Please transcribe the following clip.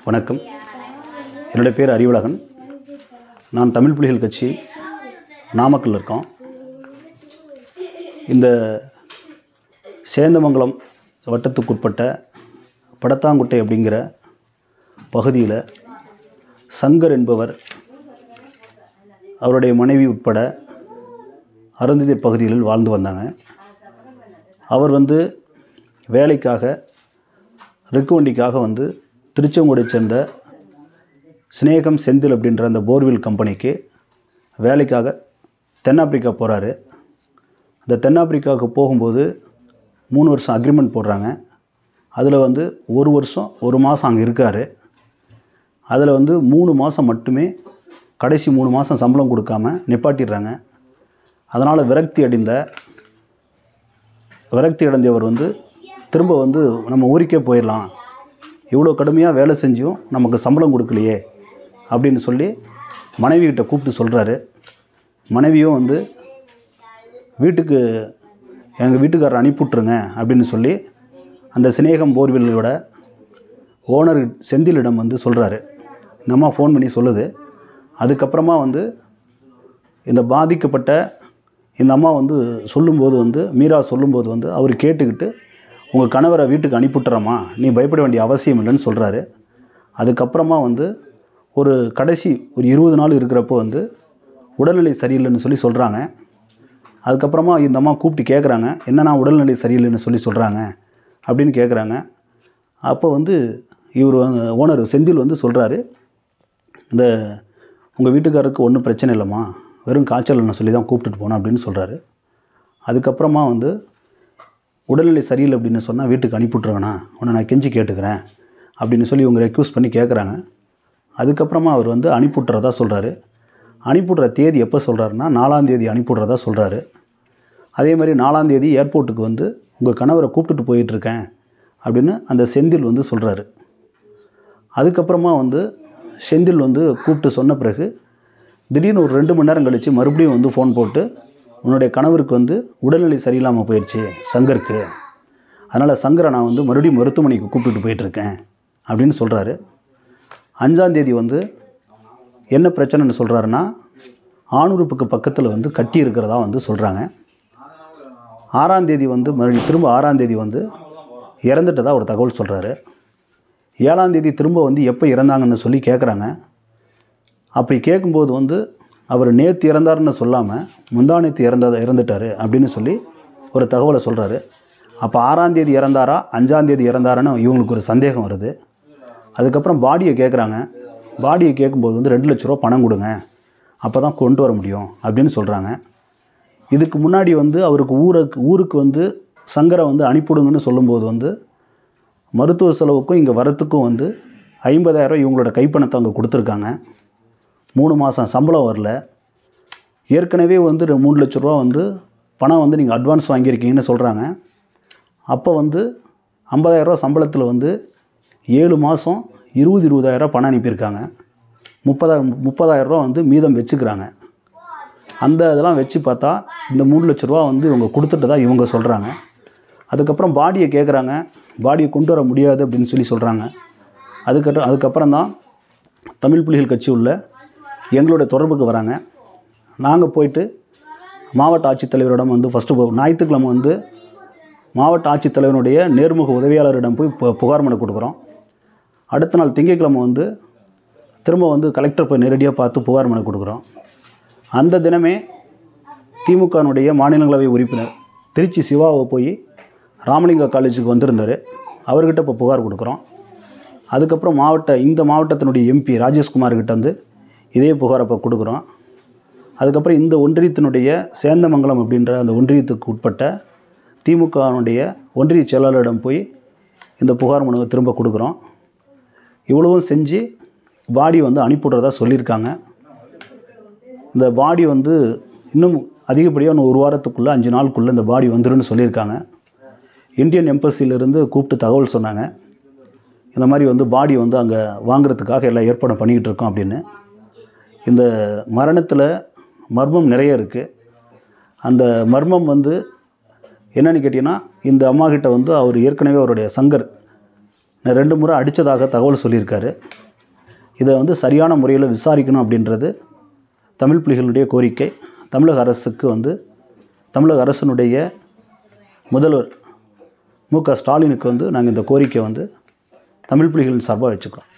வணக்கம் என்னுடைய பேர் அறிவழகன் நான் தமிழ் புலிகள் கட்சி நாமக்கல் இருக்கோம் இந்த சேந்தமங்கலம் வட்டத்துக்குட்பட்ட படத்தாங்குட்டை அப்படிங்கிற பகுதியில் சங்கர் என்பவர் அவருடைய மனைவி உட்பட அருந்ததி பகுதிகளில் வாழ்ந்து வந்தாங்க அவர் வந்து வேலைக்காக ரெக்கு வண்டிக்காக வந்து திருச்செங்கோடை சேர்ந்த சிநேகம் செந்தில் அப்படின்ற அந்த போர்வில் கம்பெனிக்கு வேலைக்காக தென்னாப்பிரிக்கா போகிறாரு அந்த தென்னாப்பிரிக்காவுக்கு போகும்போது மூணு வருஷம் அக்ரிமெண்ட் போடுறாங்க அதில் வந்து ஒரு வருஷம் ஒரு மாதம் அங்கே இருக்கார் அதில் வந்து மூணு மாதம் மட்டுமே கடைசி மூணு மாதம் சம்பளம் கொடுக்காம நிப்பாட்டிடுறாங்க அதனால் விரக்தி அடைந்த விரக்தி அடைந்தவர் வந்து திரும்ப வந்து நம்ம ஊருக்கே போயிடலாம் இவ்வளோ கடுமையாக வேலை செஞ்சும் நமக்கு சம்பளம் கொடுக்கலையே அப்படின்னு சொல்லி மனைவி கிட்ட கூப்பிட்டு சொல்கிறாரு மனைவியும் வந்து வீட்டுக்கு எங்கள் வீட்டுக்காரரை அனுப்பிவிட்ருங்க அப்படின்னு சொல்லி அந்த சிநேகம் போர்வெல்லோட ஓனர் செந்திலிடம் வந்து சொல்கிறாரு இந்த அம்மா ஃபோன் பண்ணி சொல்லுது அதுக்கப்புறமா வந்து இந்த பாதிக்கப்பட்ட இந்த அம்மா வந்து சொல்லும்போது வந்து மீரா சொல்லும்போது வந்து அவர் கேட்டுக்கிட்டு உங்கள் கணவரை வீட்டுக்கு அனுப்பிவிட்டுறம்மா நீ பயப்பட வேண்டிய அவசியம் இல்லைன்னு சொல்கிறாரு அதுக்கப்புறமா வந்து ஒரு கடைசி ஒரு இருபது நாள் இருக்கிறப்போ வந்து உடல்நிலை சரியில்லைன்னு சொல்லி சொல்கிறாங்க அதுக்கப்புறமா இந்த அம்மா கூப்பிட்டு கேட்குறாங்க என்னண்ணா உடல்நிலை சரியில்லைன்னு சொல்லி சொல்கிறாங்க அப்படின்னு கேட்குறாங்க அப்போ வந்து இவர் ஓனர் செந்தில் வந்து சொல்கிறாரு இந்த உங்கள் வீட்டுக்காரருக்கு ஒன்றும் பிரச்சனை இல்லைம்மா வெறும் காய்ச்சல்னு சொல்லி தான் கூப்பிட்டுட்டு போனேன் அப்படின்னு சொல்கிறாரு அதுக்கப்புறமா வந்து உடல்நிலை சரியில்லை அப்படின்னு சொன்னால் வீட்டுக்கு அனுப்பிவிட்ருவேண்ணா உன்னை நான் கெஞ்சி கேட்டுக்கிறேன் அப்படின்னு சொல்லி இவங்க ரெக்வஸ்ட் பண்ணி கேட்குறாங்க அதுக்கப்புறமா அவர் வந்து அனுப்பிவிட்றதா சொல்கிறாரு அனுப்பிவிட்ற தேதி எப்போ சொல்கிறாருன்னா நாலாம் தேதி அனுப்பிவிட்றதா சொல்கிறாரு அதே மாதிரி நாலாம் தேதி ஏர்போர்ட்டுக்கு வந்து உங்கள் கணவரை கூப்பிட்டுட்டு போயிட்டுருக்கேன் அப்படின்னு அந்த செந்தில் வந்து சொல்கிறாரு அதுக்கப்புறமா வந்து செந்தில் வந்து கூப்பிட்டு சொன்ன பிறகு திடீர்னு ஒரு ரெண்டு மணி நேரம் கழித்து மறுபடியும் வந்து ஃபோன் போட்டு உன்னுடைய கணவருக்கு வந்து உடல்நிலை சரியில்லாமல் போயிடுச்சு சங்கருக்கு அதனால் சங்கரை நான் வந்து மறுபடியும் மருத்துவமனைக்கு கூப்பிட்டுட்டு போயிட்டுருக்கேன் அப்படின்னு சொல்கிறாரு அஞ்சாந்தேதி வந்து என்ன பிரச்சனைன்னு சொல்கிறாருன்னா ஆணுறுப்புக்கு பக்கத்தில் வந்து கட்டி இருக்கிறதா வந்து சொல்கிறாங்க ஆறாம் தேதி வந்து மறுபடியும் திரும்ப ஆறாம் தேதி வந்து இறந்துட்டதா ஒரு தகவல் சொல்கிறாரு ஏழாம் தேதி திரும்ப வந்து எப்போ இறந்தாங்கன்னு சொல்லி கேட்குறாங்க அப்படி கேட்கும்போது வந்து அவர் நேற்று இறந்தாருன்னு சொல்லாமல் முந்தா நேற்று இறந்தத இறந்துட்டார் அப்படின்னு சொல்லி ஒரு தகவலை சொல்கிறாரு அப்போ ஆறாம் தேதி இறந்தாரா அஞ்சாம் தேதி இறந்தாரான்னு இவங்களுக்கு ஒரு சந்தேகம் வருது அதுக்கப்புறம் பாடியை கேட்குறாங்க பாடியை கேட்கும்போது வந்து ரெண்டு லட்ச ரூபா பணம் கொடுங்க அப்போ தான் கொண்டு வர முடியும் அப்படின்னு சொல்கிறாங்க இதுக்கு முன்னாடி வந்து அவருக்கு ஊருக்கு ஊருக்கு வந்து சங்கரை வந்து அனுப்பிவிடுங்கன்னு சொல்லும்போது வந்து மருத்துவ செலவுக்கும் இங்கே வரத்துக்கும் வந்து ஐம்பதாயிரம் இவங்களோட கைப்பணத்தை அங்கே கொடுத்துருக்காங்க மூணு மாதம் சம்பளம் வரல ஏற்கனவே வந்து ரெ- மூணு லட்ச ரூபா வந்து பணம் வந்து நீங்கள் அட்வான்ஸ் வாங்கியிருக்கீங்கன்னு சொல்கிறாங்க அப்போ வந்து ஐம்பதாயிரரூவா சம்பளத்தில் வந்து ஏழு மாதம் இருபது இருபதாயிரரூவா பணம் அனுப்பியிருக்காங்க முப்பதா முப்பதாயிரரூவா வந்து மீதம் வச்சுக்கிறாங்க அந்த இதெல்லாம் வச்சு பார்த்தா இந்த மூணு லட்ச ரூபா வந்து இவங்க கொடுத்துட்டதா இவங்க சொல்கிறாங்க அதுக்கப்புறம் பாடியை கேட்குறாங்க பாடியை கொண்டு வர முடியாது அப்படின்னு சொல்லி சொல்கிறாங்க அதுக்கப்புறம் அதுக்கப்புறம் தான் தமிழ் புலிகள் கட்சி உள்ள எங்களோட தொடர்புக்கு வராங்க நாங்கள் போயிட்டு மாவட்ட ஆட்சித்தலைவரிடம் வந்து ஃபஸ்ட்டு ஞாயிற்றுக்கிழமை வந்து மாவட்ட ஆட்சித்தலைவனுடைய நேர்முக உதவியாளரிடம் போய் பு- புகார் மனு கொடுக்குறோம் அடுத்த நாள் திங்கட்கிழமை வந்து திரும்ப வந்து கலெக்டர் போய் நேரடியாக பார்த்து புகார் மனு கொடுக்குறோம் அந்த தினமே திமுகனுடைய மாநிலங்களவை உறுப்பினர் திருச்சி சிவாவை போய் ராமலிங்கா காலேஜுக்கு வந்திருந்தார் அவர்கிட்ட இப்போ புகார் கொடுக்குறோம் அதுக்கப்புறம் மாவட்ட இந்த மாவட்டத்தினுடைய எம்பி ராஜேஷ்குமார்கிட்ட வந்து இதே புகாரை இப்போ கொடுக்குறோம் அதுக்கப்புறம் இந்த ஒன்றியத்தினுடைய சேந்தமங்கலம் அப்படின்ற அந்த ஒன்றியத்துக்கு உட்பட்ட திமுகனுடைய ஒன்றிய செயலாளரிடம் போய் இந்த புகார் மனுவை திரும்ப கொடுக்குறோம் இவ்வளவும் செஞ்சு பாடி வந்து அனுப்பிவிட்றதா சொல்லியிருக்காங்க இந்த பாடி வந்து இன்னும் அதிகப்படியாக இன்னும் ஒரு வாரத்துக்குள்ளே அஞ்சு நாளுக்குள்ளே இந்த பாடி வந்துருன்னு சொல்லியிருக்காங்க இந்தியன் எம்பசியிலேருந்து கூப்பிட்டு தகவல் சொன்னாங்க இந்த மாதிரி வந்து பாடி வந்து அங்கே வாங்குறதுக்காக எல்லாம் ஏற்பாடு பண்ணிக்கிட்டு இருக்கோம் அப்படின்னு இந்த மரணத்தில் மர்மம் நிறைய இருக்குது அந்த மர்மம் வந்து என்னன்னு கேட்டிங்கன்னா இந்த அம்மா கிட்ட வந்து அவர் ஏற்கனவே அவருடைய சங்கர் நான் ரெண்டு முறை அடித்ததாக தகவல் சொல்லியிருக்காரு இதை வந்து சரியான முறையில் விசாரிக்கணும் அப்படின்றது தமிழ் புலிகளுடைய கோரிக்கை தமிழக அரசுக்கு வந்து தமிழக அரசினுடைய முதல்வர் மு க ஸ்டாலினுக்கு வந்து நாங்கள் இந்த கோரிக்கை வந்து தமிழ் புலிகளின் சார்பாக வச்சுக்கிறோம்